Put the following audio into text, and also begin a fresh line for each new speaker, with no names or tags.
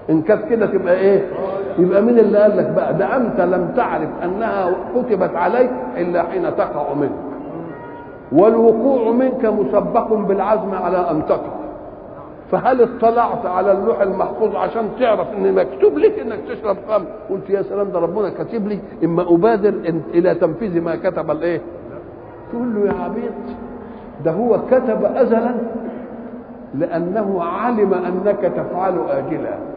ان كانت كده تبقى ايه يبقى مين اللي قال لك بقى ده انت لم تعرف انها كتبت عليك الا حين تقع منك والوقوع منك مسبق بالعزم على ان تقع فهل اطلعت على اللوح المحفوظ عشان تعرف ان مكتوب لك انك تشرب خمر قلت يا سلام ده ربنا كاتب لي اما ابادر إن- الى تنفيذ ما كتب الايه تقول له يا عبيط ده هو كتب ازلا لانه علم انك تفعل اجلا